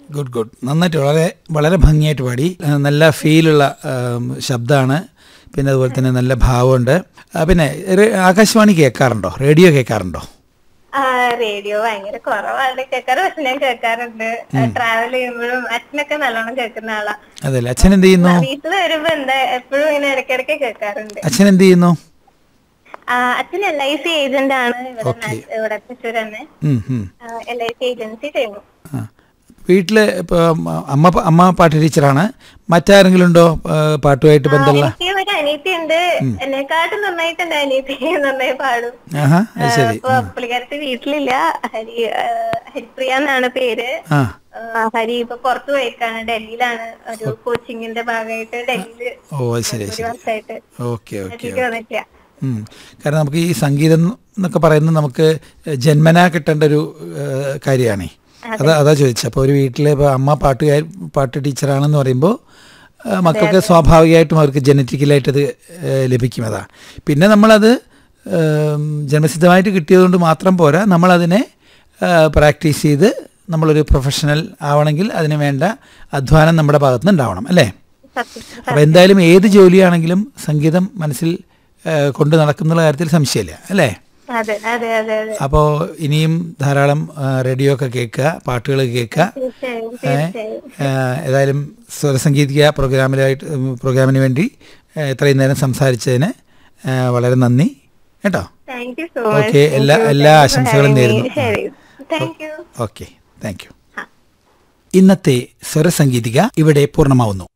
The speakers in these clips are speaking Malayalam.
ഗുഡ് ഗുഡ് നന്നായിട്ട് വളരെ വളരെ ഭംഗിയായിട്ട് പാടി ആ, നല്ല ഫീലുള്ള ശബ്ദമാണ് പിന്നെ അതുപോലെ തന്നെ നല്ല ഭാവമുണ്ട് ആ, പിന്നെ റെ- ആകാശവാണി കേൾക്കാറുണ്ടോ റേഡിയോ കേൾക്കാറുണ്ടോ ആ റേഡിയോ ഭയങ്കര കുറവാണ് കേൾക്കാറ് പക്ഷെ ഞാൻ കേൾക്കാറുണ്ട് ട്രാവൽ ചെയ്യുമ്പോഴും അച്ഛനൊക്കെ നല്ലോണം കേൾക്കുന്ന ആളാ അതല്ലേ അച്ഛൻ എന്ത് ചെയ്യുന്നു വീട്ടിൽ വരുമ്പോ എന്താ എപ്പോഴും ഇങ്ങനെ ഇടയ്ക്കിടയ്ക്ക് കേൾക്കാറുണ്ട് അച്ഛൻ എന്ത് ചെയ്യുന്നു ആ, അച്ഛൻ എൽ ഐ സി ഏജന്റ് ആണ് ഇവിടെ Okay. നാ- ഇവിടെ തൃശ്ശൂർ തന്നെ ഉം, ഉം. എൽ ഐ സി ഏജൻസി ചെയ്യുന്നു ആ. വീട്ടില് ഇപ്പൊ അമ്മ അമ്മ പാട്ട് ടീച്ചറാണ് മറ്റാരെങ്കിലും ഉണ്ടോ ആ, പാട്ടുമായിട്ട് ബന്ധമുള്ള എനിക്ക് ഒരു അനിയത്തി ഉണ്ട് എന്നെക്കാട്ടും നന്നായിട്ട് എന്റെ അനിയത്തി നന്നായി പാടും ആഹാ അത് ശരി അപ്പൊ പുള്ളിക്കാരത്തി വീട്ടിലില്ല ഹരി ആ, ഹരിപ്രിയ എന്നാണ് പേര് ആ ആ, ഹരി ഇപ്പൊ പുറത്തു പോയേക്കാണ് ഡൽഹിയിലാണ് ഒരു കോച്ചിങ്ങിന്റെ ഭാഗമായിട്ട് ഡൽഹിയില് ഓ അത് ശരി ഒരു ശരി വർഷമായിട്ട് ഓക്കെ ഓക്കെ എത്തിയിട്ട് വന്നിട്ടില്ല ഉം. കാരണം നമുക്ക് ഈ സംഗീതം എന്നൊക്കെ പറയുന്നത് നമുക്ക് ജന്മനാ കിട്ടേണ്ട ഒരു കാര്യമാണ് അതാ അതാ ചോദിച്ചത് അപ്പോൾ ഒരു വീട്ടിൽ ഇപ്പോൾ അമ്മ പാട്ടുകാർ പാട്ട് ടീച്ചറാണെന്ന് പറയുമ്പോൾ ആ, മക്കൾക്ക് സ്വാഭാവികമായിട്ടും അവർക്ക് ജനറ്റിക്കലായിട്ട് അത് ഏഹ്, ലഭിക്കും അതാ പിന്നെ നമ്മളത് ഏം, ജന്മസിദ്ധമായിട്ട് കിട്ടിയതുകൊണ്ട് മാത്രം പോരാ നമ്മളതിനെ പ്രാക്ടീസ് ചെയ്ത് നമ്മളൊരു പ്രൊഫഷണൽ ആവണമെങ്കിൽ അതിന് വേണ്ട അധ്വാനം നമ്മുടെ ഭാഗത്തുനിന്ന് ഉണ്ടാവണം അല്ലേ സത്യം അപ്പോൾ എന്തായാലും ഏത് ജോലിയാണെങ്കിലും സംഗീതം മനസ്സിൽ ഏഹ്, കൊണ്ട് നടക്കുന്നുള്ള കാര്യത്തിൽ സംശയമില്ല അല്ലേ അതെ അതെ അതെ അതെ അപ്പോൾ ഇനിയും ധാരാളം ആ, റേഡിയോ ഒക്കെ കേൾക്കുക പാട്ടുകൾ കേൾക്കുക തീർച്ചയായും ഏ, തീർച്ചയായും ആ, ഏതായാലും സ്വരസംഗീതിക പ്രോഗ്രാമിലായിട്ട് ഉം, പ്രോഗ്രാമിന് വേണ്ടി ഏ, ഇത്രയും നേരം സംസാരിച്ചതിന് ആ, വളരെ നന്ദി കേട്ടോ താങ്ക് യു സോ ഓക്കെ എല്ലാ എല്ലാ ആശംസകളും നേരുന്നു ശരി thank you okay thank you ഇന്നത്തെ സ്വരസംഗീതിക ഇവിടെ പൂർണ്ണമാവുന്നു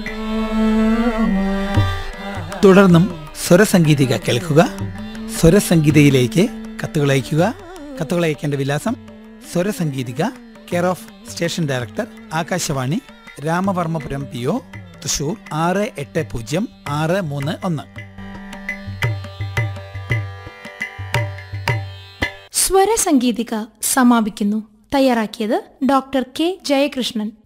തുടർന്നും സ്വരസംഗീതിക കേൾക്കുക സ്വരസംഗീതയിലേക്ക് കത്തുകൾ അയയ്ക്കുക കത്തുകൾ അയക്കേണ്ട വിലാസം Swarasangeethika care of station director Akashvani Ramavarmapuram P O Thrissur ആറ് എട്ട് പൂജ്യം ആറ് മൂന്ന് ഒന്ന് സ്വരസംഗീതിക സമാപിക്കുന്നു തയ്യാറാക്കിയത് ഡോക്ടർ കെ ജയകൃഷ്ണൻ